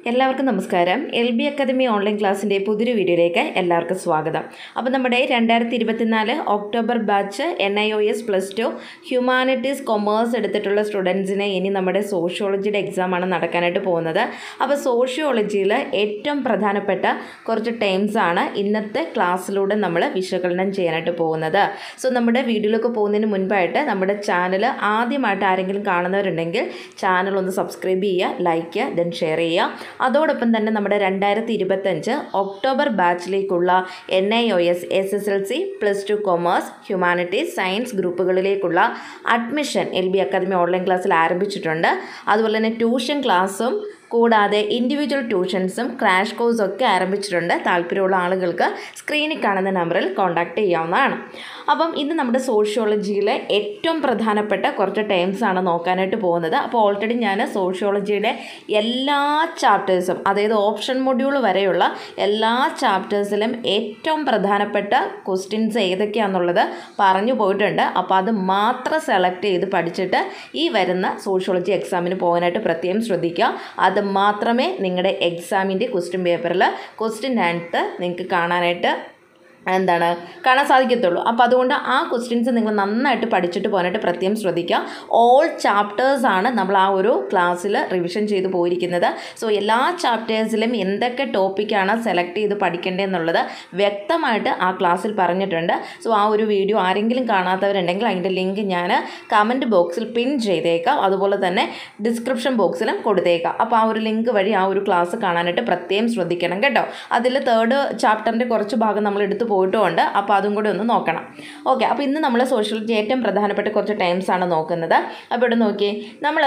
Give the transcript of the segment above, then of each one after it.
എല്ലാവർക്കും നമസ്കാരം L B academy online ക്ലാസ്സിൻ്റെ പുതിയൊരു വീഡിയോയിലേക്ക് എല്ലാവർക്കും സ്വാഗതം അപ്പോൾ നമ്മുടെ രണ്ടായിരത്തി ഇരുപത്തിനാല് October batch N I O S plus two humanities commerce എടുത്തിട്ടുള്ള സ്റ്റുഡൻസിന് ഇനി നമ്മുടെ സോഷ്യോളജിയുടെ എക്സാമാണ് നടക്കാനായിട്ട് പോകുന്നത് അപ്പോൾ സോഷ്യോളജിയിൽ ഏറ്റവും പ്രധാനപ്പെട്ട കുറച്ച് ടേംസ് ആണ് ഇന്നത്തെ ക്ലാസ്സിലൂടെ നമ്മൾ വിശകലനം ചെയ്യാനായിട്ട് പോകുന്നത് സോ നമ്മുടെ വീഡിയോയിലേക്ക് പോകുന്നതിന് മുൻപായിട്ട് നമ്മുടെ ചാനൽ ആദ്യമായിട്ട് ആരെങ്കിലും കാണുന്നവരുണ്ടെങ്കിൽ ചാനൽ ഒന്ന് സബ്സ്ക്രൈബ് ചെയ്യുക ലൈക്ക് ചെയ്യുക ദെൻ ഷെയർ ചെയ്യുക അതോടൊപ്പം തന്നെ നമ്മുടെ രണ്ടായിരത്തി ഇരുപത്തഞ്ച് ഒക്ടോബർ ബാച്ചിലേക്കുള്ള N I O S S S L C plus two commerce humanities science ഗ്രൂപ്പുകളിലേക്കുള്ള admission L B academy online ക്ലാസ്സിൽ ആരംഭിച്ചിട്ടുണ്ട് അതുപോലെ തന്നെ ട്യൂഷൻ ക്ലാസ്സും കൂടാതെ ഇൻഡിവിജ്വൽ ട്യൂഷൻസും ക്രാഷ് കോഴ്സും ഒക്കെ ആരംഭിച്ചിട്ടുണ്ട് താല്പര്യമുള്ള ആളുകൾക്ക് സ്ക്രീനിൽ കാണുന്ന നമ്പറിൽ കോൺടാക്റ്റ് ചെയ്യാവുന്നതാണ് അപ്പം ഇന്ന് നമ്മുടെ സോഷ്യോളജിയിലെ ഏറ്റവും പ്രധാനപ്പെട്ട കുറച്ച് ടേംസ് ആണ് നോക്കാനായിട്ട് പോകുന്നത് അപ്പോൾ ഓൾറെഡി ഞാൻ സോഷ്യോളജിയുടെ എല്ലാ ചാപ്റ്റേഴ്സും അതായത് ഓപ്ഷൻ മൊഡ്യൂൾ വരെയുള്ള എല്ലാ ചാപ്റ്റേഴ്സിലും ഏറ്റവും പ്രധാനപ്പെട്ട ക്വസ്റ്റ്യൻസ് ഏതൊക്കെയാണെന്നുള്ളത് പറഞ്ഞു പോയിട്ടുണ്ട് അപ്പോൾ അത് മാത്രം സെലക്ട് ചെയ്ത് പഠിച്ചിട്ട് ഈ വരുന്ന സോഷ്യോളജി എക്സാമിന് പോകാനായിട്ട് പ്രത്യേകം ശ്രദ്ധിക്കുക അത് മാത്രമേ നിങ്ങളുടെ എക്സാമിൻ്റെ ക്വസ്റ്റ്യൻ പേപ്പറിൽ ക്വസ്റ്റ്യൻ ആൻസർ നിങ്ങൾക്ക് കാണാനായിട്ട് എന്താണ് കാണാൻ സാധിക്കത്തുള്ളൂ അപ്പോൾ അതുകൊണ്ട് ആ ക്വസ്റ്റ്യൻസ് നിങ്ങൾ നന്നായിട്ട് പഠിച്ചിട്ട് പോകാനായിട്ട് പ്രത്യേകം ശ്രദ്ധിക്കുക ഓൾ ചാപ്റ്റേഴ്സ് ആണ് നമ്മൾ ആ ഒരു ക്ലാസ്സിൽ റിവിഷൻ ചെയ്ത് പോയിരിക്കുന്നത് സോ എല്ലാ ചാപ്റ്റേഴ്സിലും എന്തൊക്കെ ടോപ്പിക്കാണ് സെലക്ട് ചെയ്ത് പഠിക്കേണ്ടതെന്നുള്ളത് വ്യക്തമായിട്ട് ആ ക്ലാസ്സിൽ പറഞ്ഞിട്ടുണ്ട് സോ ആ ഒരു വീഡിയോ ആരെങ്കിലും കാണാത്തവരുണ്ടെങ്കിൽ അതിൻ്റെ ലിങ്ക് ഞാൻ കമൻറ്റ് ബോക്സിൽ പിൻ ചെയ്തേക്കാം അതുപോലെ തന്നെ ഡിസ്ക്രിപ്ഷൻ ബോക്സിലും കൊടുത്തേക്കാം അപ്പോൾ ആ ഒരു ലിങ്ക് വഴി ആ ഒരു ക്ലാസ് കാണാനായിട്ട് പ്രത്യേകം ശ്രദ്ധിക്കണം കേട്ടോ അതിൽ തേർഡ് ചാപ്റ്ററിൻ്റെ കുറച്ച് ഭാഗം നമ്മൾ എടുത്തു പോയിട്ടുമുണ്ട് അപ്പോൾ അതും കൂടി ഒന്ന് നോക്കണം ഓക്കെ അപ്പോൾ ഇന്ന് നമ്മൾ സോഷ്യോളജി ഏറ്റവും പ്രധാനപ്പെട്ട കുറച്ച് ടൈംസ് ആണ് നോക്കുന്നത് അപ്പോൾ ഇവിടെ നോക്കി നമ്മൾ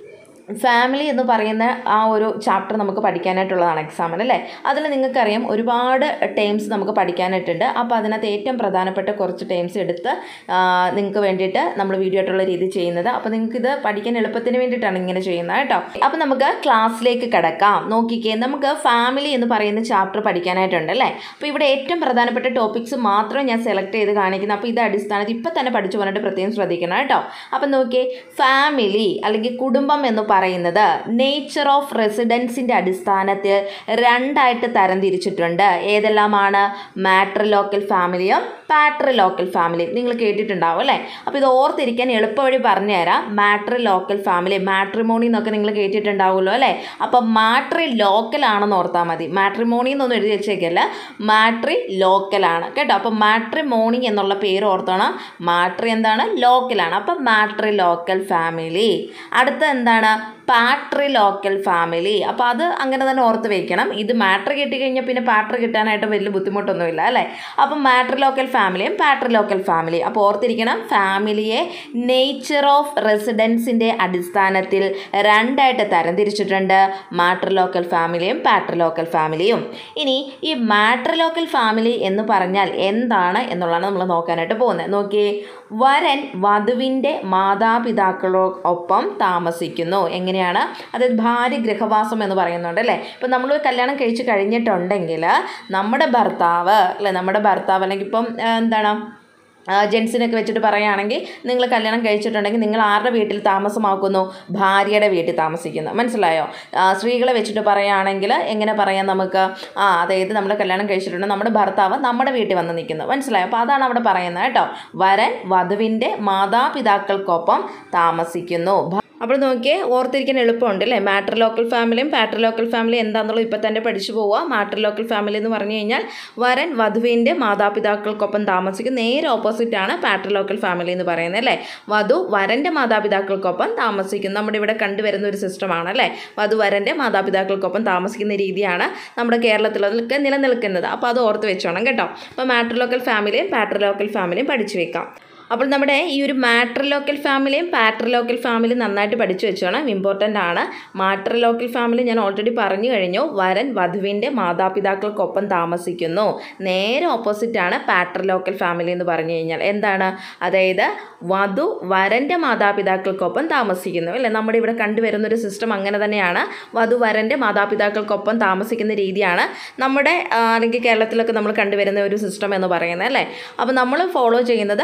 ഫാമിലി എന്ന് പറയുന്ന ആ ഒരു ചാപ്റ്റർ നമുക്ക് പഠിക്കാനായിട്ടുള്ളതാണ് എക്സാമിന് അല്ലേ അതിൽ നിങ്ങൾക്കറിയാം ഒരുപാട് ടേംസ് നമുക്ക് പഠിക്കാനായിട്ടുണ്ട് അപ്പോൾ അതിനകത്ത് ഏറ്റവും പ്രധാനപ്പെട്ട കുറച്ച് ടേംസ് എടുത്ത് നിങ്ങൾക്ക് വേണ്ടിയിട്ട് നമ്മൾ വീഡിയോ ആയിട്ടുള്ള രീതി ചെയ്യുന്നത് അപ്പോൾ നിങ്ങൾക്ക് ഇത് പഠിക്കാൻ എളുപ്പത്തിന് വേണ്ടിയിട്ടാണ് ഇങ്ങനെ ചെയ്യുന്നത് കേട്ടോ അപ്പോൾ നമുക്ക് ക്ലാസ്സിലേക്ക് കിടക്കാം നോക്കിക്കേ നമുക്ക് ഫാമിലി എന്ന് പറയുന്ന ചാപ്റ്റർ പഠിക്കാനായിട്ടുണ്ട് അല്ലേ അപ്പോൾ ഇവിടെ ഏറ്റവും പ്രധാനപ്പെട്ട ടോപ്പിക്സ് മാത്രം ഞാൻ സെലക്ട് ചെയ്ത് കാണിക്കുന്നത് അപ്പോൾ ഇത് അടിസ്ഥാനത്തിൽ ഇപ്പം തന്നെ പഠിച്ചു പോകാനായിട്ട് പ്രത്യേകം ശ്രദ്ധിക്കണം കേട്ടോ അപ്പം നോക്കിയേ ഫാമിലി അല്ലെങ്കിൽ കുടുംബം എന്ന് പറയുന്നത് നേച്ചർ ഓഫ് റെസിഡൻസിൻ്റെ അടിസ്ഥാനത്തിൽ രണ്ടായിട്ട് തരംതിരിച്ചിട്ടുണ്ട് ഏതെല്ലാമാണ് മാട്രിലോക്കൽ ഫാമിലിയും പാട്രിലോക്കൽ ഫാമിലിയും നിങ്ങൾ കേട്ടിട്ടുണ്ടാവും അല്ലേ അപ്പോൾ ഇത് ഓർത്തിരിക്കാൻ എളുപ്പവഴി പറഞ്ഞുതരാം മാട്രി ലോക്കൽ ഫാമിലി മാട്രിമോണി എന്നൊക്കെ നിങ്ങൾ കേട്ടിട്ടുണ്ടാവുമല്ലോ അല്ലേ അപ്പം മാട്രി ലോക്കൽ ആണെന്ന് ഓർത്താൽ മതി മാട്രിമോണി എന്നൊന്നും എഴുതി വെച്ചേക്കല്ല മാട്രി ലോക്കലാണ് കേട്ടോ അപ്പം മാട്രിമോണി എന്നുള്ള പേര് ഓർത്തോണം മാട്രി എന്താണ് ലോക്കലാണ് അപ്പം മാട്രി ലോക്കൽ ഫാമിലി അടുത്ത എന്താണ് പാട്രി ലോക്കൽ ഫാമിലി അപ്പോൾ അത് അങ്ങനെ തന്നെ ഓർത്ത് വെക്കണം ഇത് മാട്രി കിട്ടിക്കഴിഞ്ഞാൽ പിന്നെ പാട്രി കിട്ടാനായിട്ട് വലിയ ബുദ്ധിമുട്ടൊന്നുമില്ല അല്ലേ അപ്പം മാട്രി ലോക്കൽ ഫാമിലിയും പാട്രി ലോക്കൽ ഫാമിലി അപ്പോൾ ഓർത്തിരിക്കണം ഫാമിലിയെ നേച്ചർ ഓഫ് റെസിഡൻസിൻ്റെ അടിസ്ഥാനത്തിൽ രണ്ടായിട്ട് തരംതിരിച്ചിട്ടുണ്ട് മാട്രി ലോക്കൽ ഫാമിലിയും പാട്രി ലോക്കൽ ഫാമിലിയും ഇനി ഈ മാട്രി ലോക്കൽ ഫാമിലി എന്ന് പറഞ്ഞാൽ എന്താണ് എന്നുള്ളതാണ് നമ്മൾ നോക്കാനായിട്ട് പോകുന്നത് നോക്കിയേ വരൻ വധുവിൻ്റെ മാതാപിതാക്കളോടൊപ്പം താമസിക്കുന്നു എങ്ങനെയാണ് അതായത് ഭാര്യ ഗൃഹവാസം എന്ന് പറയുന്നുണ്ട് അല്ലേ ഇപ്പം നമ്മൾ കല്യാണം കഴിച്ച് കഴിഞ്ഞിട്ടുണ്ടെങ്കിൽ നമ്മുടെ ഭർത്താവ് അല്ലെ നമ്മുടെ ഭർത്താവ് അല്ലെങ്കിൽ ഇപ്പം എന്താണ് ജെൻസിനൊക്കെ വെച്ചിട്ട് പറയുകയാണെങ്കിൽ നിങ്ങൾ കല്യാണം കഴിച്ചിട്ടുണ്ടെങ്കിൽ നിങ്ങൾ ആരുടെ വീട്ടിൽ താമസമാക്കുന്നു ഭാര്യയുടെ വീട്ടിൽ താമസിക്കുന്നു മനസ്സിലായോ സ്ത്രീകളെ വെച്ചിട്ട് പറയുകയാണെങ്കിൽ എങ്ങനെ പറയാം നമുക്ക് ആ അതായത് നമ്മൾ കല്യാണം കഴിച്ചിട്ടുണ്ട് നമ്മുടെ ഭർത്താവ് നമ്മുടെ വീട്ടിൽ വന്ന് നിൽക്കുന്നു മനസ്സിലായോ അപ്പോൾ അതാണ് അവിടെ പറയുന്നത് കേട്ടോ വരൻ വധുവിൻ്റെ മാതാപിതാക്കൾക്കൊപ്പം താമസിക്കുന്നു അപ്പോൾ നോക്കിയേ ഓർത്തിരിക്കാൻ എളുപ്പമുണ്ട് അല്ലേ മാട്രി ലോക്കൽ ഫാമിലിയും പാട്രി ലോക്കൽ ഫാമിലി എന്താണെന്നുള്ളത് ഇപ്പം തന്നെ പഠിച്ചു പോവുക മാട്രി ലോക്കൽ ഫാമിലി എന്ന് പറഞ്ഞു കഴിഞ്ഞാൽ വരൻ വധുവിൻ്റെ മാതാപിതാക്കൾക്കൊപ്പം താമസിക്കും നേരെ ഓപ്പോസിറ്റ് ആണ് പാട്രി ലോക്കൽ ഫാമിലി എന്ന് പറയുന്നത് അല്ലേ വധു വരൻ്റെ മാതാപിതാക്കൾക്കൊപ്പം താമസിക്കും നമ്മുടെ ഇവിടെ കണ്ടുവരുന്ന ഒരു സിസ്റ്റമാണ് അല്ലേ വധു വരൻ്റെ മാതാപിതാക്കൾക്കൊപ്പം താമസിക്കുന്ന രീതിയാണ് നമ്മുടെ കേരളത്തിലൊക്കെ നിലനിൽക്കുന്നത് അപ്പോൾ അത് ഓർത്ത് വെച്ചോണം കേട്ടോ അപ്പോൾ മാട്രി ലോക്കൽ ഫാമിലിയും പാട്രി ലോക്കൽ ഫാമിലിയും പഠിച്ചു വെക്കാം അപ്പോൾ നമ്മുടെ ഈ ഒരു മാട്രിലോക്കൽ ഫാമിലിയും പാട്രിലോക്കൽ ഫാമിലിയും നന്നായിട്ട് പഠിച്ചു വെച്ചോണം ഇമ്പോർട്ടൻ്റ് ആണ് മാട്രിലോക്കൽ ഫാമിലി ഞാൻ ഓൾറെഡി പറഞ്ഞു കഴിഞ്ഞു വരൻ വധുവിൻ്റെ മാതാപിതാക്കൾക്കൊപ്പം താമസിക്കുന്നു നേരെ ഓപ്പോസിറ്റ് ആണ് പാട്രിലോക്കൽ ഫാമിലി എന്ന് പറഞ്ഞു കഴിഞ്ഞാൽ എന്താണ് അതായത് വധു വരൻ്റെ മാതാപിതാക്കൾക്കൊപ്പം താമസിക്കുന്നു അല്ലേ നമ്മുടെ ഇവിടെ കണ്ടുവരുന്ന ഒരു സിസ്റ്റം അങ്ങനെ തന്നെയാണ് വധു വരൻ്റെ മാതാപിതാക്കൾക്കൊപ്പം താമസിക്കുന്ന രീതിയാണ് നമ്മുടെ അല്ലെങ്കിൽ കേരളത്തിലൊക്കെ നമ്മൾ കണ്ടുവരുന്ന ഒരു സിസ്റ്റം എന്ന് പറയുന്നത് അല്ലേ അപ്പോൾ നമ്മൾ ഫോളോ ചെയ്യുന്നത് പാട്രിലോ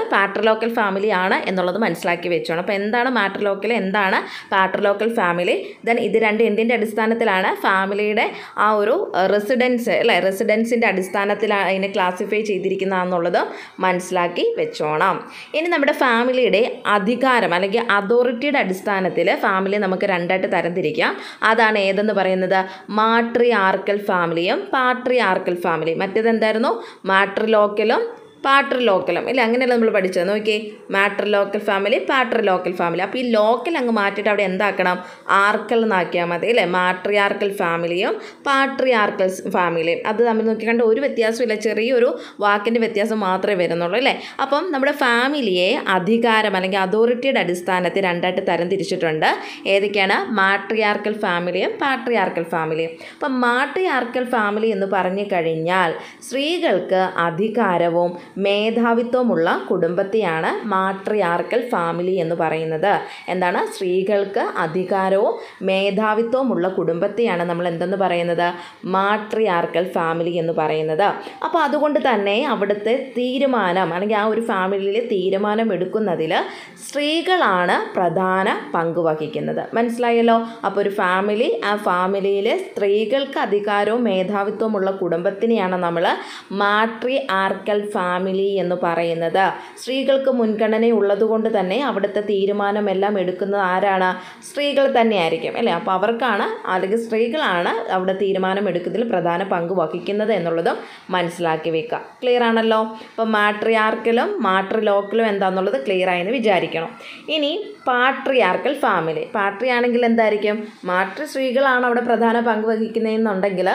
പാട്രലോക്കൽ ഫാമിലി ആണ് എന്നുള്ളത് മനസ്സിലാക്കി വെച്ചോണം അപ്പോൾ എന്താണ് മാട്രലോക്കൽ എന്താണ് പാട്രലോക്കൽ ഫാമിലി ദെൻ ഇത് രണ്ട് എന്തിൻ്റെ അടിസ്ഥാനത്തിലാണ് ഫാമിലിയുടെ ആ ഒരു റെസിഡൻസ് അല്ലേ റെസിഡൻസിൻ്റെ അടിസ്ഥാനത്തിലാണ് അതിനെ ക്ലാസിഫൈ ചെയ്തിരിക്കുന്നതെന്നുള്ളത് മനസ്സിലാക്കി വെച്ചോണം ഇനി നമ്മുടെ ഫാമിലിയുടെ അധികാരം അല്ലെങ്കിൽ അതോറിറ്റിയുടെ അടിസ്ഥാനത്തിൽ ഫാമിലി നമുക്ക് രണ്ടായിട്ട് തരംതിരിക്കാം അതാണ് ഏതെന്ന് പറയുന്നത് മാട്രി ആർക്കൽ ഫാമിലിയും പാട്രി ആർക്കൽ ഫാമിലിയും മറ്റേത് എന്തായിരുന്നു മാട്രിലോക്കലും പാട്രി ലോക്കലും ഇല്ല അങ്ങനെയല്ല നമ്മൾ പഠിച്ചത് നോക്കിയേ matrilocal family patrilocal family അപ്പോൾ ഈ ലോക്കൽ അങ്ങ് മാറ്റിയിട്ട് അവിടെ എന്താക്കണം ആർക്കൽ എന്നാക്കിയാൽ മതി അല്ലേ മാട്രി ആർക്കൽ ഫാമിലിയും പാട്രി ആർക്കൽ ഫാമിലിയും അത് തമ്മിൽ നോക്കിക്കണ്ട് ഒരു വ്യത്യാസമില്ല ചെറിയൊരു വാക്കിൻ്റെ വ്യത്യാസം മാത്രമേ വരുന്നുള്ളൂ അല്ലേ അപ്പം നമ്മുടെ ഫാമിലിയെ അധികാരം അല്ലെങ്കിൽ അതോറിറ്റിയുടെ അടിസ്ഥാനത്തിൽ രണ്ടായിട്ട് തരം തിരിച്ചിട്ടുണ്ട് ഏതൊക്കെയാണ് മാട്രിയാർക്കൽ ഫാമിലിയും പാട്രിയാർക്കൽ ഫാമിലിയും അപ്പം മാട്രിയാർക്കൽ ഫാമിലി എന്ന് പറഞ്ഞു കഴിഞ്ഞാൽ സ്ത്രീകൾക്ക് അധികാരവും മേധാവിത്വമുള്ള കുടുംബത്തെയാണ് മാട്രിയാർക്കൽ ഫാമിലി എന്ന് പറയുന്നത് എന്താണ് സ്ത്രീകൾക്ക് അധികാരവും മേധാവിത്വമുള്ള കുടുംബത്തെയാണ് നമ്മൾ എന്തെന്ന് പറയുന്നത് മാട്രിയാർക്കൽ ഫാമിലി എന്ന് പറയുന്നത് അപ്പോൾ അതുകൊണ്ട് തന്നെ അവിടുത്തെ തീരുമാനം അല്ലെങ്കിൽ ആ ഒരു ഫാമിലിയിൽ തീരുമാനം എടുക്കുന്നതിൽ സ്ത്രീകളാണ് പ്രധാന പങ്ക് വഹിക്കുന്നത് മനസ്സിലായല്ലോ അപ്പോൾ ഒരു ഫാമിലി ആ ഫാമിലിയിൽ സ്ത്രീകൾക്ക് അധികാരവും മേധാവിത്വമുള്ള കുടുംബത്തിനെയാണ് നമ്മൾ മാട്രി ആർക്കൽ ഫാമിലി എന്ന് പറയുന്നത് സ്ത്രീകൾക്ക് മുൻഗണന ഉള്ളതുകൊണ്ട് തന്നെ അവിടുത്തെ തീരുമാനമെല്ലാം എടുക്കുന്നത് ആരാണ് സ്ത്രീകൾ തന്നെയായിരിക്കും അല്ലേ അപ്പോൾ അവർക്കാണ് അല്ലെങ്കിൽ സ്ത്രീകളാണ് അവിടെ തീരുമാനം എടുക്കുന്നതിൽ പ്രധാന പങ്ക് വഹിക്കുന്നത് എന്നുള്ളതും മനസ്സിലാക്കി വെക്കുക ക്ലിയർ ആണല്ലോ അപ്പോൾ മാട്രിയാർക്കലും മാട്രിലോക്കലും എന്താണെന്നുള്ളത് ക്ലിയർ ആയെന്ന് വിചാരിക്കണം ഇനി പാട്രിയാർക്കൽ ഫാമിലി പാട്രി ആണെങ്കിൽ എന്തായിരിക്കും മാട്രി സ്ത്രീകളാണ് അവിടെ പ്രധാന പങ്ക് വഹിക്കുന്നതെന്നുണ്ടെങ്കിൽ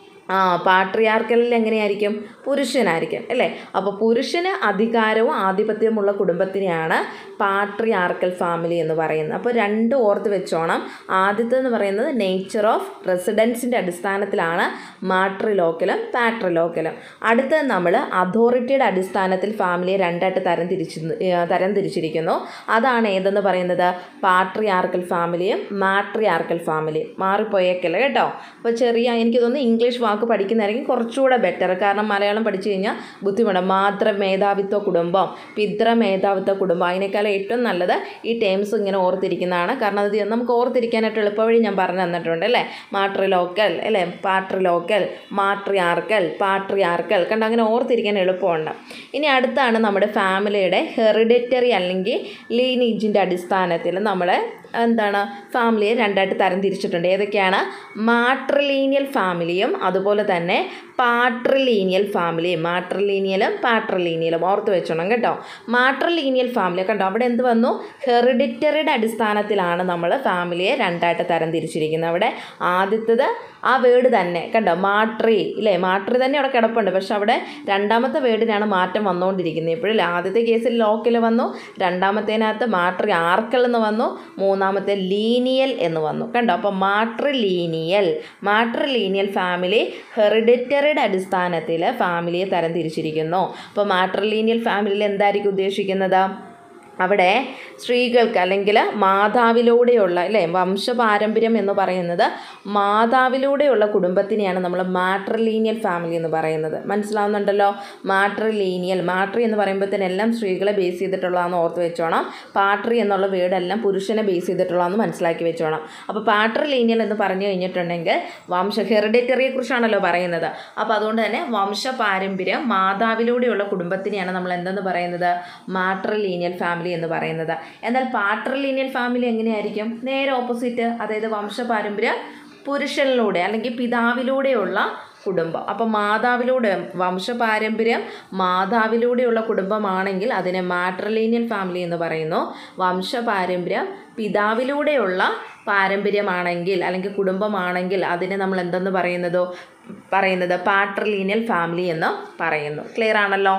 ആ പാട്രിയാർക്കലിൽ എങ്ങനെയായിരിക്കും പുരുഷനായിരിക്കും അല്ലേ അപ്പോൾ പുരുഷന് അധികാരവും ആധിപത്യമുള്ള കുടുംബത്തിനെയാണ് പാട്രിയാർക്കൽ ഫാമിലി എന്ന് പറയുന്നത് അപ്പോൾ രണ്ട് ഓർത്ത് വെച്ചോണം ആദ്യത്തെ എന്ന് പറയുന്നത് നേച്ചർ ഓഫ് റെസിഡൻസിൻ്റെ അടിസ്ഥാനത്തിലാണ് മാട്രിലോക്കലും പാട്രിലോക്കലും അടുത്തത് നമ്മൾ അതോറിറ്റിയുടെ അടിസ്ഥാനത്തിൽ ഫാമിലിയെ രണ്ടായിട്ട് തരം തിരിച്ചു തരം തിരിച്ചിരിക്കുന്നു അതാണ് ഏതെന്ന് പറയുന്നത് പാട്രിയാർക്കൽ ഫാമിലിയും മാട്രിയാർക്കൽ ഫാമിലിയും മാറിപ്പോയേക്കല്ല കേട്ടോ അപ്പോൾ ചെറിയ എനിക്ക് തോന്നുന്നു ഇംഗ്ലീഷ് വാക്ക് പഠിക്കുന്നതായിരിക്കും കുറച്ചുകൂടെ ബെറ്റർ കാരണം മലയാളം പഠിച്ചു കഴിഞ്ഞാൽ ബുദ്ധിമുട്ട് മാതൃ മേധാവിത്വ കുടുംബം പിതൃ മേധാവിത്വ കുടുംബം അതിനേക്കാൾ ഏറ്റവും നല്ലത് ഈ ടേംസ് ഇങ്ങനെ ഓർത്തിരിക്കുന്നതാണ് കാരണം അത് നമുക്ക് ഓർത്തിരിക്കാനായിട്ട് എളുപ്പവഴി ഞാൻ പറഞ്ഞു തന്നിട്ടുണ്ട് അല്ലേ മാട്രി ലോക്കൽ അല്ലേ patrilocal matriarchal patriarchal കണ്ടോ അങ്ങനെ ഓർത്തിരിക്കാൻ എളുപ്പമുണ്ട് ഇനി അടുത്താണ് നമ്മുടെ ഫാമിലിയുടെ ഹെറിഡിറ്ററി അല്ലെങ്കിൽ ലീനേജിൻ്റെ അടിസ്ഥാനത്തിൽ നമ്മളെ എന്താണ് ഫാമിലിയെ രണ്ടായിട്ട് തരം തിരിച്ചിട്ടുണ്ട് ഏതൊക്കെയാണ് മാട്രിലീനിയൽ ഫാമിലിയും അതുപോലെ തന്നെ പാട്രിലീനിയൽ ഫാമിലിയും മാട്രിലീനിയലും പാട്രിലീനിയലും ഓർത്ത് വെച്ചോണം കേട്ടോ മാട്രിലീനിയൽ ഫാമിലി കണ്ടോ അവിടെ എന്ത് വന്നു ഹെറിഡിറ്ററിയുടെ അടിസ്ഥാനത്തിലാണ് നമ്മൾ ഫാമിലിയെ രണ്ടായിട്ട് തരം തിരിച്ചിരിക്കുന്നത് അവിടെ ആദ്യത്തത് ആ വേർഡ് തന്നെ കണ്ടോ മാട്രി ഇല്ലേ മാട്രി തന്നെ അവിടെ കിടപ്പുണ്ട് പക്ഷെ അവിടെ രണ്ടാമത്തെ വേർഡിനാണ് മാറ്റം വന്നുകൊണ്ടിരിക്കുന്നത് ഇപ്പോഴില്ല ആദ്യത്തെ കേസിൽ ലോക്കൽ വന്നു രണ്ടാമത്തേനകത്ത് മാട്രി ആർക്കൽ എന്ന് വന്നു മൂന്നാമത്തെ ലീനിയൽ എന്ന് വന്നു കണ്ടോ അപ്പോൾ matrilineal matrilineal family ഹെറിഡിറ്ററിയുടെ അടിസ്ഥാനത്തിൽ ഫാമിലിയെ തരം തിരിച്ചിരിക്കുന്നു അപ്പോൾ മാട്രി ലീനിയൽ ഫാമിലിയിൽ എന്തായിരിക്കും ഉദ്ദേശിക്കുന്നത് അവിടെ സ്ത്രീകൾക്ക് അല്ലെങ്കിൽ മാതാവിലൂടെയുള്ള അല്ലേ വംശപാരമ്പര്യം എന്ന് പറയുന്നത് മാതാവിലൂടെയുള്ള കുടുംബത്തിനെയാണ് നമ്മൾ മാട്രിലീനിയൽ ഫാമിലി എന്ന് പറയുന്നത് മനസ്സിലാവുന്നുണ്ടല്ലോ മാട്രിലീനിയൽ മാട്രി എന്ന് പറയുമ്പോഴത്തേനെല്ലാം സ്ത്രീകളെ ബേസ് ചെയ്തിട്ടുള്ളതാണെന്ന് ഓർത്ത് വെച്ചോണം പാട്രി എന്നുള്ള വേർഡെല്ലാം പുരുഷനെ ബേസ് ചെയ്തിട്ടുള്ളതാണെന്ന് മനസ്സിലാക്കി വെച്ചോണം അപ്പോൾ പാട്രിലീനിയൽ എന്ന് പറഞ്ഞു കഴിഞ്ഞിട്ടുണ്ടെങ്കിൽ വംശ ഹെറിഡിറ്ററിയെ കുറിച്ചാണല്ലോ പറയുന്നത് അപ്പോൾ അതുകൊണ്ട് തന്നെ വംശപാരമ്പര്യം മാതാവിലൂടെയുള്ള കുടുംബത്തിനെയാണ് നമ്മൾ എന്തെന്ന് പറയുന്നത് മാട്രിലീനിയൽ ഫാമിലി എന്ന് പറയുന്നത് എന്നാൽ പാട്രിലീനിയൽ ഫാമിലി എങ്ങനെയായിരിക്കും നേരെ ഓപ്പോസിറ്റ് അതായത് വംശപാരമ്പര്യം പുരുഷനിലൂടെ അല്ലെങ്കിൽ പിതാവിലൂടെയുള്ള കുടുംബം അപ്പം മാതാവിലൂടെ വംശപാരമ്പര്യം മാതാവിലൂടെയുള്ള കുടുംബമാണെങ്കിൽ അതിനെ മാട്രലീനിയൽ ഫാമിലി എന്ന് പറയുന്നു വംശപാരമ്പര്യം പിതാവിലൂടെയുള്ള പാരമ്പര്യമാണെങ്കിൽ അല്ലെങ്കിൽ കുടുംബമാണെങ്കിൽ അതിനെ നമ്മൾ എന്തെന്ന് പറയുന്നതോ പറയുന്നത് പാട്രലീനിയൽ ഫാമിലി എന്ന് പറയുന്നു ക്ലിയർ ആണല്ലോ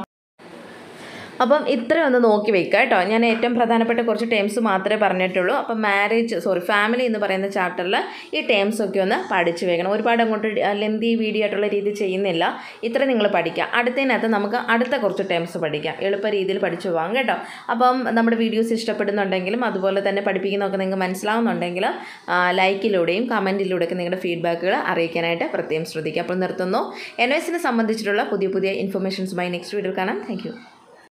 അപ്പം ഇത്രയും ഒന്ന് നോക്കി വെക്കുക കേട്ടോ ഞാൻ ഏറ്റവും പ്രധാനപ്പെട്ട കുറച്ച് ടേംസ് മാത്രമേ പറഞ്ഞിട്ടുള്ളൂ അപ്പം മാരേജ് സോറി ഫാമിലി എന്ന് പറയുന്ന ചാപ്റ്ററിൽ ഈ ടേംസ് ഒക്കെ ഒന്ന് പഠിച്ചു വെക്കണം ഒരുപാട് അങ്ങോട്ട് ലെന്തി വീഡിയോ ആയിട്ടുള്ള രീതി ചെയ്യുന്നില്ല ഇത്ര നിങ്ങൾ പഠിക്കുക അടുത്തതിനകത്ത് നമുക്ക് അടുത്ത കുറച്ച് ടേംസ് പഠിക്കാം എളുപ്പ രീതിയിൽ പഠിച്ചു പോകാം കേട്ടോ അപ്പം നമ്മുടെ വീഡിയോസ് ഇഷ്ടപ്പെടുന്നുണ്ടെങ്കിലും അതുപോലെ തന്നെ പഠിപ്പിക്കുന്നതൊക്കെ നിങ്ങൾക്ക് മനസ്സിലാവുന്നുണ്ടെങ്കിൽ ലൈക്കിലൂടെയും കമൻറ്റിലൂടെയൊക്കെ നിങ്ങളുടെ ഫീഡ്ബാക്കുകൾ അറിയിക്കാനായിട്ട് പ്രത്യേകം ശ്രദ്ധിക്കുക അപ്പോൾ നിർത്തുന്നു എൻ എസിനെ സംബന്ധിച്ചിട്ടുള്ള പുതിയ പുതിയ ഇൻഫർമേഷൻസുമായി നെക്സ്റ്റ് വീഡിയോയിൽ കാണാം താങ്ക്